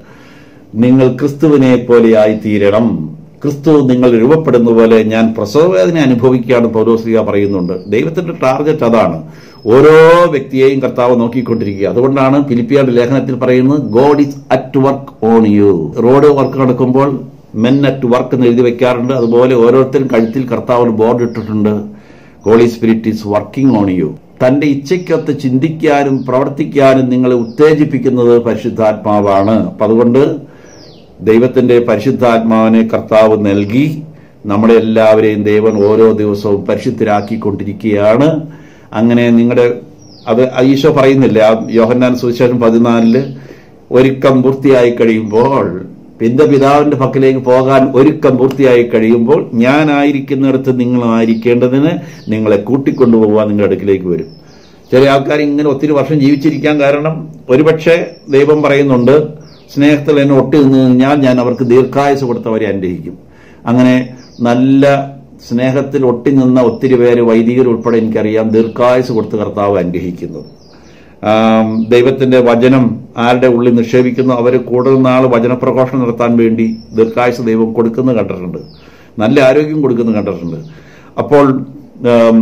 നിങ്ങൾ ക്രിസ്തുവിനെ പോലെയായി തീരണം ക്രിസ്തു നിങ്ങൾ രൂപപ്പെടുന്ന പോലെ ഞാൻ പ്രസവവേദന അനുഭവിക്കുകയാണ് പൗരോസ്ലിക പറയുന്നുണ്ട് ദൈവത്തിന്റെ ടാർഗറ്റ് അതാണ് ഓരോ വ്യക്തിയെയും കർത്താവ് നോക്കിക്കൊണ്ടിരിക്കുക അതുകൊണ്ടാണ് ഫിലിപ്പിയാട് ലേഖനത്തിൽ പറയുന്നത് God is at work on you road work നടക്കുമ്പോൾ മെൻ അറ്റ് വർക്ക് എന്ന് എഴുതി വെക്കാറുണ്ട് അതുപോലെ ഓരോരുത്തരും കഴുത്തിൽ കർത്താവ് ബോർഡ് ഇട്ടിട്ടുണ്ട് holy spirit is working on you തന്റെ ഇച്ഛയ്ക്കൊത്ത് ചിന്തിക്കാനും പ്രവർത്തിക്കാനും നിങ്ങളെ ഉത്തേജിപ്പിക്കുന്നത് പരിശുദ്ധാത്മാവാണ് അപ്പൊ അതുകൊണ്ട് ദൈവത്തിന്റെ പരിശുദ്ധാത്മാവിനെ കർത്താവ് നൽകി നമ്മളെ എല്ലാവരെയും ദൈവൻ ഓരോ ദിവസവും പരിശുദ്ധരാക്കിക്കൊണ്ടിരിക്കുകയാണ് അങ്ങനെ നിങ്ങളുടെ അത് ഈശോ പറയുന്നില്ല ആ യോഹന്നാൻ സുവിശേഷം പതിനാലില് ഒരുക്കം പൂർത്തിയായി കഴിയുമ്പോൾ എന്റെ പിതാവിന്റെ പക്കലേക്ക് പോകാൻ ഒരുക്കം പൂർത്തിയായി കഴിയുമ്പോൾ ഞാനായിരിക്കുന്നിടത്ത് നിങ്ങളായിരിക്കേണ്ടതിന് നിങ്ങളെ കൂട്ടിക്കൊണ്ടുപോകാൻ നിങ്ങളുടെ അടുക്കിലേക്ക് വരും ചില ആൾക്കാർ ഇങ്ങനെ ഒത്തിരി വർഷം ജീവിച്ചിരിക്കാൻ കാരണം ഒരുപക്ഷെ ദൈവം പറയുന്നുണ്ട് സ്നേഹത്തിൽ എന്നെ ഒട്ടി നിന്ന് കഴിഞ്ഞാൽ ഞാൻ അവർക്ക് ദീർഘായുസ് കൊടുത്തവരെ അനുഗ്രഹിക്കും അങ്ങനെ നല്ല സ്നേഹത്തിൽ ഒട്ടി നിന്ന ഒത്തിരി പേര് വൈദികർ ഉൾപ്പെടെ എനിക്കറിയാം ദീർഘായുസ് കൊടുത്ത് കർത്താവ് അനുഗ്രഹിക്കുന്നത് ആം, ദൈവത്തിന്റെ വചനം ആരുടെ ഉള്ളിൽ നിക്ഷേപിക്കുന്നു അവർ കൂടുതൽ നാൾ വചനപ്രഘോഷണം നടത്താൻ വേണ്ടി ദീർഘായുസ് ദൈവം കൊടുക്കുന്നത് കണ്ടിട്ടുണ്ട് നല്ല ആരോഗ്യം കൊടുക്കുന്നത് കണ്ടിട്ടുണ്ട് അപ്പോൾ ആം,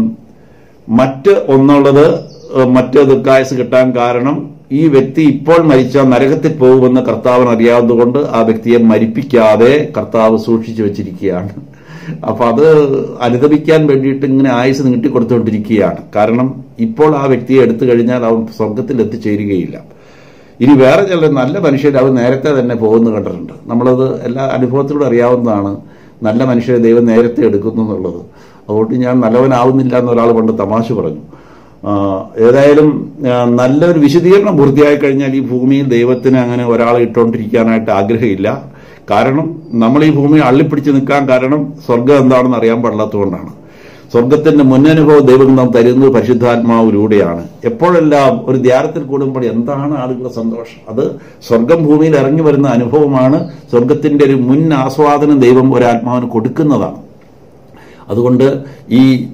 മറ്റ് ഒന്നുള്ളത് ഏഹ്, മറ്റ് ദീർഘായുസ് കിട്ടാൻ കാരണം ഈ വ്യക്തി ഇപ്പോൾ മരിച്ചാൽ നരകത്തിൽ പോകുമെന്ന് കർത്താവിന് അറിയാവുന്നതുകൊണ്ട് ആ വ്യക്തിയെ മരിപ്പിക്കാതെ കർത്താവ് സൂക്ഷിച്ചു വെച്ചിരിക്കുകയാണ് അപ്പൊ അത് അനുദപിക്കാൻ വേണ്ടിയിട്ട് ഇങ്ങനെ ആയുസ് നീട്ടിക്കൊടുത്തുകൊണ്ടിരിക്കുകയാണ് കാരണം ഇപ്പോൾ ആ വ്യക്തിയെ എടുത്തു കഴിഞ്ഞാൽ അവൻ സ്വർഗത്തിൽ എത്തിച്ചേരുകയില്ല ഇനി വേറെ ചില നല്ല മനുഷ്യർ അവർ നേരത്തെ തന്നെ പോകുന്നു കണ്ടിട്ടുണ്ട് നമ്മളത് എല്ലാ അനുഭവത്തിലൂടെ അറിയാവുന്നതാണ് നല്ല മനുഷ്യരെ ദൈവം നേരത്തെ എടുക്കുന്നു എന്നുള്ളത് അതുകൊണ്ട് ഞാൻ നല്ലവനാവുന്നില്ല എന്നൊരാൾ പണ്ട് തമാശ പറഞ്ഞു ആ, ഏതായാലും ആ, നല്ലൊരു വിശദീകരണം പൂർത്തിയായി കഴിഞ്ഞാൽ ഈ ഭൂമിയിൽ ദൈവത്തിന് അങ്ങനെ ഒരാളെ ഇട്ടുകൊണ്ടിരിക്കാനായിട്ട് ആഗ്രഹമില്ല കാരണം നമ്മൾ ഈ ഭൂമിയെ അള്ളിപ്പിടിച്ച് നിൽക്കാൻ കാരണം സ്വർഗം എന്താണെന്ന് അറിയാൻ പാടില്ലാത്തതുകൊണ്ടാണ് സ്വർഗത്തിന്റെ മുന്നനുഭവം ദൈവം നാം തരുന്നത് പരിശുദ്ധാത്മാവിലൂടെയാണ് എപ്പോഴെല്ലാം ഒരു ധ്യാനത്തിൽ കൂടുമ്പോൾ എന്താണ് ആളുകളുടെ സന്തോഷം അത് സ്വർഗം ഭൂമിയിൽ ഇറങ്ങി വരുന്ന അനുഭവമാണ് സ്വർഗത്തിന്റെ ഒരു മുൻ ആസ്വാദനം ദൈവം ഒരു ആത്മാവിന് കൊടുക്കുന്നതാണ് അതുകൊണ്ട് ഈ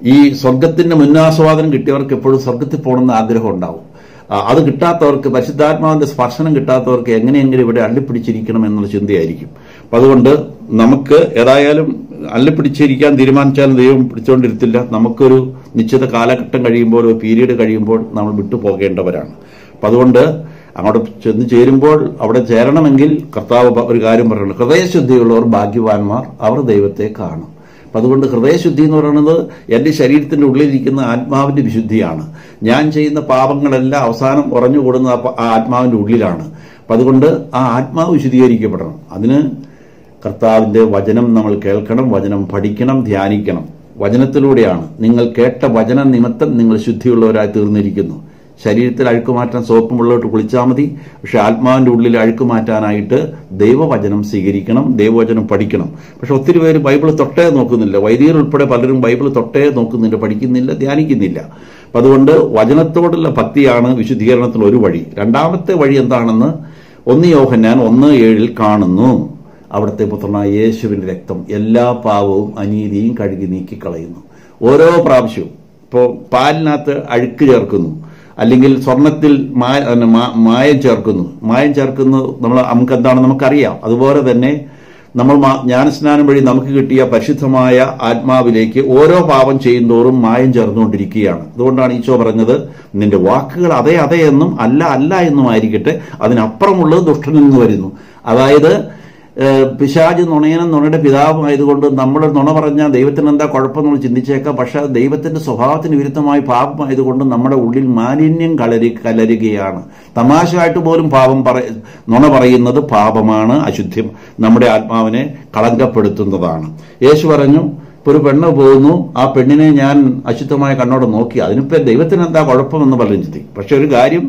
ഈ സ്വർഗത്തിന്റെ മുന്നാസ്വാദനം കിട്ടിയവർക്ക് എപ്പോഴും സ്വർഗത്തിൽ പോകണമെന്ന് ആഗ്രഹം ഉണ്ടാവും ആ, അത് കിട്ടാത്തവർക്ക് പരിശുദ്ധാത്മാവിന്റെ സ്പർശനം കിട്ടാത്തവർക്ക് എങ്ങനെയെങ്കിലും ഇവിടെ അള്ളിപ്പിടിച്ചിരിക്കണം എന്നുള്ള ചിന്തയായിരിക്കും അപ്പൊ അതുകൊണ്ട് നമുക്ക് ഏതായാലും അള്ളിപ്പിടിച്ചിരിക്കാൻ തീരുമാനിച്ചാലും ദൈവം പിടിച്ചുകൊണ്ടിരുത്തില്ല നമുക്കൊരു നിശ്ചിത കാലഘട്ടം കഴിയുമ്പോൾ ഒരു പീരീഡ് കഴിയുമ്പോൾ നമ്മൾ വിട്ടുപോകേണ്ടവരാണ് അപ്പൊ അതുകൊണ്ട് അങ്ങോട്ട് ചെന്ന് ചേരുമ്പോൾ അവിടെ ചേരണമെങ്കിൽ കർത്താവ് പ- ഒരു കാര്യം പറയുന്നത് ഹൃദയശുദ്ധിയുള്ളവർ ഭാഗ്യവാന്മാർ അവർ ദൈവത്തെ കാണും അപ്പൊ അതുകൊണ്ട് ഹൃദയശുദ്ധി എന്ന് പറയുന്നത് എന്റെ ശരീരത്തിന്റെ ഉള്ളിലിരിക്കുന്ന ആത്മാവിന്റെ വിശുദ്ധിയാണ് ഞാൻ ചെയ്യുന്ന പാപങ്ങളെല്ലാം അവസാനം ഉറഞ്ഞുകൂടുന്ന ആ പ- ആ ആത്മാവിന്റെ ഉള്ളിലാണ് അപ്പൊ അതുകൊണ്ട് ആ ആത്മാവ് വിശുദ്ധീകരിക്കപ്പെടണം അതിന് കർത്താവിന്റെ വചനം നമ്മൾ കേൾക്കണം വചനം പഠിക്കണം ധ്യാനിക്കണം വചനത്തിലൂടെയാണ് നിങ്ങൾ കേട്ട വചന നിമിത്തം നിങ്ങൾ ശുദ്ധിയുള്ളവരായി തീർന്നിരിക്കുന്നു ശരീരത്തിൽ അഴുക്ക് മാറ്റാൻ സോപ്പും വെള്ളമിട്ട് കുളിച്ചാൽ മതി പക്ഷെ ആത്മാവിന്റെ ഉള്ളിൽ അഴുക്ക് മാറ്റാനായിട്ട് ദൈവവചനം സ്വീകരിക്കണം ദൈവവചനം പഠിക്കണം പക്ഷെ ഒത്തിരി പേര് ബൈബിൾ തൊട്ടേ നോക്കുന്നില്ല വൈദികർ ഉൾപ്പെടെ പലരും ബൈബിൾ തൊട്ടേ നോക്കുന്നില്ല പഠിക്കുന്നില്ല ധ്യാനിക്കുന്നില്ല അപ്പൊ അതുകൊണ്ട് വചനത്തോടുള്ള ഭക്തിയാണ് വിശുദ്ധീകരണത്തിന് ഒരു വഴി രണ്ടാമത്തെ വഴി എന്താണെന്ന് ഒന്ന് യോഹന്നാൻ ഒന്ന് ഏഴിൽ കാണുന്നു അവിടുത്തെ പുത്രനായ യേശുവിന്റെ രക്തം എല്ലാ പാവവും അനീതിയും കഴുകി നീക്കിക്കളയുന്നു ഓരോ പ്രാവശ്യവും ഇപ്പോൾ പാലിനകത്ത് അഴുക്ക് ചേർക്കുന്നു അല്ലെങ്കിൽ സ്വർണത്തിൽ മായ പിന്നെ മാ- മായം ചേർക്കുന്നു മായം ചേർക്കുന്നത് നമ്മൾ നമുക്ക് എന്താണെന്ന് നമുക്കറിയാം അതുപോലെ തന്നെ നമ്മൾ മാ- ജ്ഞാനസ്നാനം വഴി നമുക്ക് കിട്ടിയ പരിശുദ്ധമായ ആത്മാവിലേക്ക് ഓരോ പാപം ചെയ്യുന്തോറും മായം ചേർന്നുകൊണ്ടിരിക്കുകയാണ് അതുകൊണ്ടാണ് ഈശോ പറഞ്ഞത് നിന്റെ വാക്കുകൾ അതെ അതെ എന്നും അല്ല അല്ല എന്നും ആയിരിക്കട്ടെ അതിനപ്പുറമുള്ളത് ദുഷ്ടനിൽ നിന്ന് വരുന്നു അതായത് ഏഹ് പിശാജ് നുണയനും നുണയുടെ പിതാവുമായതുകൊണ്ട് നമ്മൾ നുണ പറഞ്ഞാൽ ദൈവത്തിന് എന്താ കുഴപ്പം നമ്മൾ ചിന്തിച്ചേക്കാം പക്ഷെ അത് ദൈവത്തിന്റെ സ്വഭാവത്തിന് വിരുദ്ധമായി പാപമായതുകൊണ്ട് നമ്മുടെ ഉള്ളിൽ മാലിന്യം കളരി കലരുകയാണ് തമാശയായിട്ട് പോലും പാപം പറ നുണ പറയുന്നത് പാപമാണ് അശുദ്ധ്യം നമ്മുടെ ആത്മാവിനെ കളങ്കപ്പെടുത്തുന്നതാണ് യേശു പറഞ്ഞു ഇപ്പൊ ഒരു പെണ്ണ് പോകുന്നു ആ പെണ്ണിനെ ഞാൻ അശുദ്ധമായ കണ്ണോടെ നോക്കി അതിനിപ്പോ ദൈവത്തിന് എന്താ കുഴപ്പമെന്ന് പലരും ചിന്തി പക്ഷെ ഒരു കാര്യം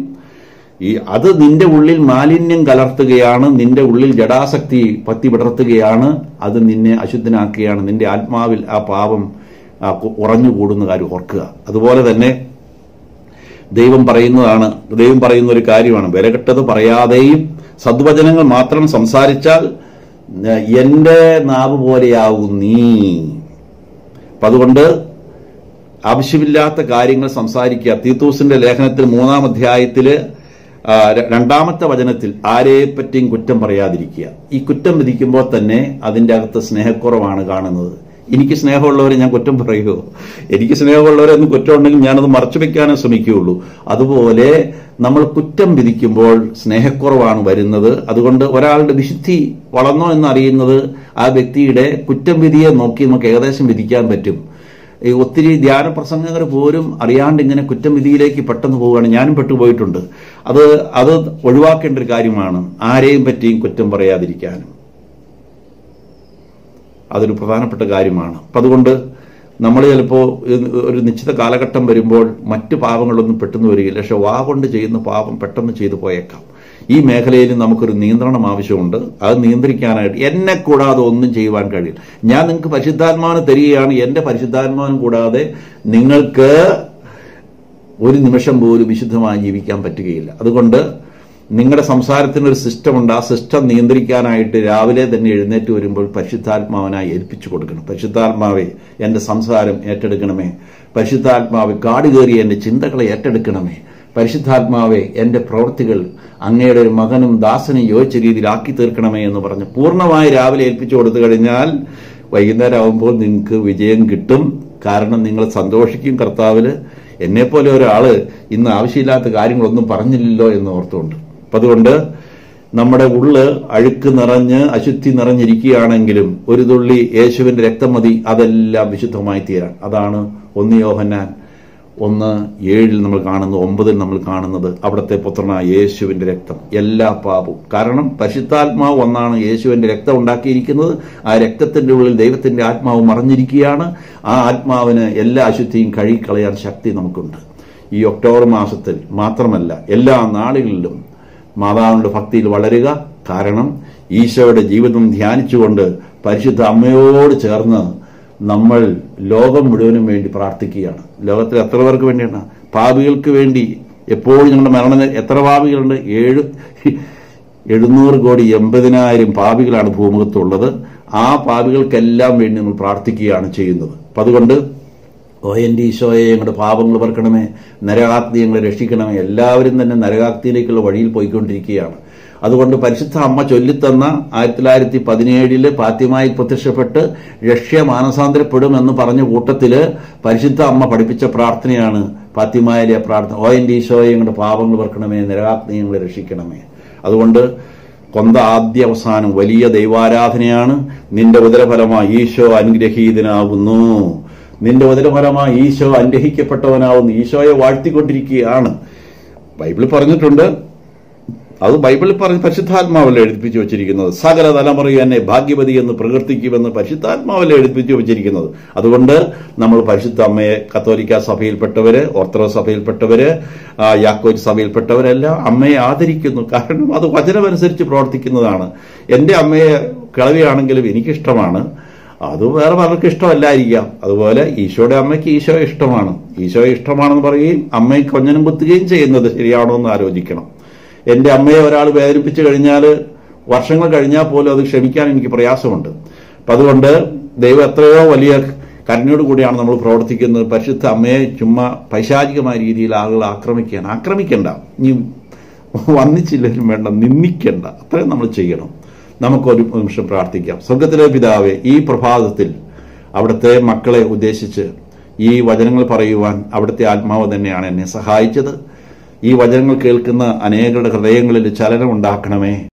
ഈ അത് നിന്റെ ഉള്ളിൽ മാലിന്യം കലർത്തുകയാണ് നിന്റെ ഉള്ളിൽ ജഡാസക്തി പത്തി വിടർത്തുകയാണ് അത് നിന്നെ അശുദ്ധനാക്കുകയാണ് നിന്റെ ആത്മാവിൽ ആ പാപം ആ, കു- ഉറഞ്ഞുകൂടുന്ന കാര്യം ഓർക്കുക അതുപോലെ തന്നെ ദൈവം പറയുന്നതാണ് ദൈവം പറയുന്ന ഒരു കാര്യമാണ് വിലകെട്ടത് പറയാതെയും സദ്വചനങ്ങൾ മാത്രം സംസാരിച്ചാൽ ഏ, എന്റെ നാവ് പോലെയാകും നീ അപ്പൊ അതുകൊണ്ട് ആവശ്യമില്ലാത്ത കാര്യങ്ങൾ സംസാരിക്കുക തീത്തൂസിന്റെ ലേഖനത്തിൽ മൂന്നാം അധ്യായത്തില് ആ, ര- രണ്ടാമത്തെ വചനത്തിൽ ആരെപ്പറ്റിയും കുറ്റം പറയാതിരിക്കുക ഈ കുറ്റം വിധിക്കുമ്പോൾ തന്നെ അതിന്റെ അകത്ത് സ്നേഹക്കുറവാണ് കാണുന്നത് എനിക്ക് സ്നേഹമുള്ളവരെ ഞാൻ കുറ്റം പറയുമോ എനിക്ക് സ്നേഹമുള്ളവരെ ഒന്നും കുറ്റം ഉണ്ടെങ്കിൽ ഞാനത് മറച്ചു വെക്കാനേ ശ്രമിക്കുകയുള്ളൂ അതുപോലെ നമ്മൾ കുറ്റം വിധിക്കുമ്പോൾ സ്നേഹക്കുറവാണ് വരുന്നത് അതുകൊണ്ട് ഒരാളുടെ വിശുദ്ധി വളർന്നോ എന്നറിയുന്നത് ആ വ്യക്തിയുടെ കുറ്റം വിധിയെ നോക്കി നമുക്ക് ഏകദേശം വിധിക്കാൻ പറ്റും ഈ ഒത്തിരി ധ്യാന പ്രസംഗകർ പോലും അറിയാണ്ട് ഇങ്ങനെ കുറ്റം വിധിയിലേക്ക് പെട്ടെന്ന് പോവുകയാണ് ഞാനും പെട്ടുപോയിട്ടുണ്ട് അത് അത് ഒഴിവാക്കേണ്ട ഒരു കാര്യമാണ് ആരെയും പറ്റിയും കുറ്റം പറയാതിരിക്കാനും അതൊരു പ്രധാനപ്പെട്ട കാര്യമാണ് അപ്പം അതുകൊണ്ട് നമ്മൾ ചിലപ്പോൾ ഒരു നിശ്ചിത കാലഘട്ടം വരുമ്പോൾ മറ്റ് പാപങ്ങളൊന്നും പെട്ടെന്ന് വരികയില്ല പക്ഷെ വാ കൊണ്ട് ചെയ്യുന്ന പാപം പെട്ടെന്ന് ചെയ്തു പോയേക്കാം ഈ മേഖലയിൽ നമുക്കൊരു നിയന്ത്രണം ആവശ്യമുണ്ട് അത് നിയന്ത്രിക്കാനായിട്ട് എന്നെ കൂടാതെ ഒന്നും ചെയ്യുവാൻ കഴിയില്ല ഞാൻ നിങ്ങൾക്ക് പരിശുദ്ധാത്മാവിനെ തരികയാണ് എന്റെ പരിശുദ്ധാത്മാവിനും കൂടാതെ നിങ്ങൾക്ക് ഒരു നിമിഷം പോലും വിശുദ്ധമായി ജീവിക്കാൻ പറ്റുകയില്ല അതുകൊണ്ട് നിങ്ങളുടെ സംസാരത്തിന് ഒരു സിസ്റ്റം ഉണ്ട് ആ സിസ്റ്റം നിയന്ത്രിക്കാനായിട്ട് രാവിലെ തന്നെ എഴുന്നേറ്റ് വരുമ്പോൾ പരിശുദ്ധാത്മാവിനായി ഏൽപ്പിച്ചു കൊടുക്കണം പരിശുദ്ധാത്മാവെ എന്റെ സംസാരം ഏറ്റെടുക്കണമേ പരിശുദ്ധാത്മാവ് കാട് കയറി എന്റെ ചിന്തകളെ ഏറ്റെടുക്കണമേ പരിശുദ്ധാത്മാവെ എന്റെ പ്രവൃത്തികൾ അങ്ങയുടെ ഒരു മകനും ദാസനും യോജിച്ച രീതിയിലാക്കി തീർക്കണമേ എന്ന് പറഞ്ഞ് പൂർണ്ണമായി രാവിലെ ഏൽപ്പിച്ചു കൊടുത്തു കഴിഞ്ഞാൽ വൈകുന്നേരം ആകുമ്പോൾ നിങ്ങൾക്ക് വിജയം കിട്ടും കാരണം നിങ്ങൾ സന്തോഷിക്കും കർത്താവില് എന്നെപ്പോലെ ഒരാള് ഇന്ന് ആവശ്യമില്ലാത്ത കാര്യങ്ങളൊന്നും പറഞ്ഞില്ലല്ലോ എന്ന് ഓർത്തുകൊണ്ട് അപ്പൊ അതുകൊണ്ട് നമ്മുടെ ഉള്ള് അഴുക്ക് നിറഞ്ഞ് അശുദ്ധി നിറഞ്ഞിരിക്കുകയാണെങ്കിലും ഒരു തുള്ളി യേശുവിന്റെ രക്തം മതി അതെല്ലാം വിശുദ്ധമായി തീരാൻ അതാണ് ഒന്ന് യോഹന്നാൻ ഒന്ന് ഏഴിൽ നമ്മൾ കാണുന്നത് ഒമ്പതിൽ നമ്മൾ കാണുന്നത് അവിടുത്തെ പുത്രനായ യേശുവിന്റെ രക്തം എല്ലാ പാപവും കാരണം പരിശുദ്ധാത്മാവ് ഒന്നാണ് യേശുവിന്റെ രക്തം ഉണ്ടാക്കിയിരിക്കുന്നത് ആ രക്തത്തിന്റെ ഉള്ളിൽ ദൈവത്തിന്റെ ആത്മാവ് മറഞ്ഞിരിക്കുകയാണ് ആ ആത്മാവിന് എല്ലാ അശുദ്ധിയും കഴുകിക്കളയാൻ ശക്തി നമുക്കുണ്ട് ഈ ഒക്ടോബർ മാസത്തിൽ മാത്രമല്ല എല്ലാ നാളുകളിലും മാതാവിന്റെ ഭക്തിയിൽ വളരുക കാരണം ഈശോയുടെ ജീവിതം ധ്യാനിച്ചുകൊണ്ട് പരിശുദ്ധ അമ്മയോട് ചേർന്ന് നമ്മൾ ലോകം മുഴുവനും വേണ്ടി പ്രാർത്ഥിക്കുകയാണ് ലോകത്തിൽ എത്ര പേർക്ക് വേണ്ടിയാണ് പാപികൾക്ക് വേണ്ടി എപ്പോഴും ഞങ്ങളുടെ മരണ എത്ര പാപികളുണ്ട് ഏഴ് എഴുന്നൂറ് കോടി എൺപതിനായിരം പാപികളാണ് ഭൂമുഖത്തുള്ളത് ആ പാപികൾക്കെല്ലാം വേണ്ടി നമ്മൾ പ്രാർത്ഥിക്കുകയാണ് ചെയ്യുന്നത് അപ്പം അതുകൊണ്ട് ഓ എൻ്റെ ഈശോയെ ഞങ്ങളുടെ പാപങ്ങൾ പറക്കണമേ നരകാഗ്നി ഞങ്ങളെ രക്ഷിക്കണമേ എല്ലാവരും തന്നെ നരകാഗ്നിയിലേക്കുള്ള വഴിയിൽ പോയിക്കൊണ്ടിരിക്കുകയാണ് അതുകൊണ്ട് പരിശുദ്ധ അമ്മ ചൊല്ലിത്തന്ന ആയിരത്തി തൊള്ളായിരത്തി പതിനേഴില് പാത്യമായി പ്രത്യക്ഷപ്പെട്ട് രക്ഷ്യ മാനസാന്തരപ്പെടും എന്ന് പറഞ്ഞ കൂട്ടത്തില് പരിശുദ്ധ അമ്മ പഠിപ്പിച്ച പ്രാർത്ഥനയാണ് പാത്യമായിലെ പ്രാർത്ഥന ഓ എൻ്റെ ഈശോയെ ഞങ്ങളുടെ പാപങ്ങൾ പറക്കണമേ നരകാഗ്നി ഞങ്ങളെ രക്ഷിക്കണമേ അതുകൊണ്ട് കൊന്ത ആദ്യ അവസാനം വലിയ ദൈവാരാധനയാണ് നിന്റെ ഉദരഫലമായി ഈശോ അനുഗ്രഹീതനാകുന്നു നിന്റെ ഉദരഫലമായി ഈശോ അനുഗ്രഹിക്കപ്പെട്ടവനാവുന്നു ഈശോയെ വാഴ്ത്തിക്കൊണ്ടിരിക്കുകയാണ് ബൈബിളിൽ പറഞ്ഞിട്ടുണ്ട് അത് ബൈബിളിൽ പറഞ്ഞ് പരിശുദ്ധാത്മാവല്ലേ എഴുതിപ്പിച്ചു വെച്ചിരിക്കുന്നത് സകല തലമുറയും എന്നെ ഭാഗ്യവതി എന്ന് പ്രകീർത്തിക്കുമെന്ന് പരിശുദ്ധാത്മാവല്ലേ എഴുതിപ്പിച്ചു വെച്ചിരിക്കുന്നത് അതുകൊണ്ട് നമ്മൾ പരിശുദ്ധ അമ്മയെ കത്തോലിക്ക സഭയിൽപ്പെട്ടവര് ഓർത്തഡോക്സ് സഭയിൽപ്പെട്ടവര് ആ, യാക്കോറ്റ് സഭയിൽപ്പെട്ടവരെല്ലാം അമ്മയെ ആദരിക്കുന്നു കാരണം അത് വചനമനുസരിച്ച് പ്രവർത്തിക്കുന്നതാണ് എന്റെ അമ്മയെ കിളവിയാണെങ്കിലും എനിക്കിഷ്ടമാണ് അത് വേറെ പലർക്കും ഇഷ്ടമല്ലായിരിക്കാം അതുപോലെ ഈശോയുടെ അമ്മയ്ക്ക് ഈശോ ഇഷ്ടമാണ് ഈശോയെ ഇഷ്ടമാണെന്ന് പറയുകയും അമ്മയെ കൊഞ്ഞനം കുത്തുകയും ചെയ്യുന്നത് ശരിയാണോ എന്ന് ആലോചിക്കണം എന്റെ അമ്മയെ ഒരാൾ വേദനിപ്പിച്ചു കഴിഞ്ഞാൽ വർഷങ്ങൾ കഴിഞ്ഞാൽ പോലും അത് ക്ഷമിക്കാൻ എനിക്ക് പ്രയാസമുണ്ട് അപ്പം അതുകൊണ്ട് ദൈവം എത്രയോ വലിയ കരുണയോട് കൂടിയാണ് നമ്മൾ പ്രവർത്തിക്കുന്നത് പരിശുദ്ധ അമ്മയെ ചുമ്മാ പൈശാചികമായ രീതിയിൽ ആളുകൾ ആക്രമിക്കാൻ ആക്രമിക്കണ്ട ഇനി വന്നിച്ചില്ലെങ്കിലും വേണ്ട നിന്ദിക്കണ്ട അത്രയും നമ്മൾ ചെയ്യണം നമുക്കൊരു നിമിഷം പ്രാർത്ഥിക്കാം സ്വർഗത്തിലെ പിതാവെ ഈ പ്രഭാതത്തിൽ അവിടുത്തെ മക്കളെ ഉദ്ദേശിച്ച് ഈ വചനങ്ങൾ പറയുവാൻ അവിടുത്തെ ആത്മാവ് തന്നെയാണ് എന്നെ സഹായിച്ചത് ഈ വചനങ്ങൾ കേൾക്കുന്ന അനേകരുടെ ഹൃദയങ്ങളിൽ ചലനം ഉണ്ടാക്കണമേ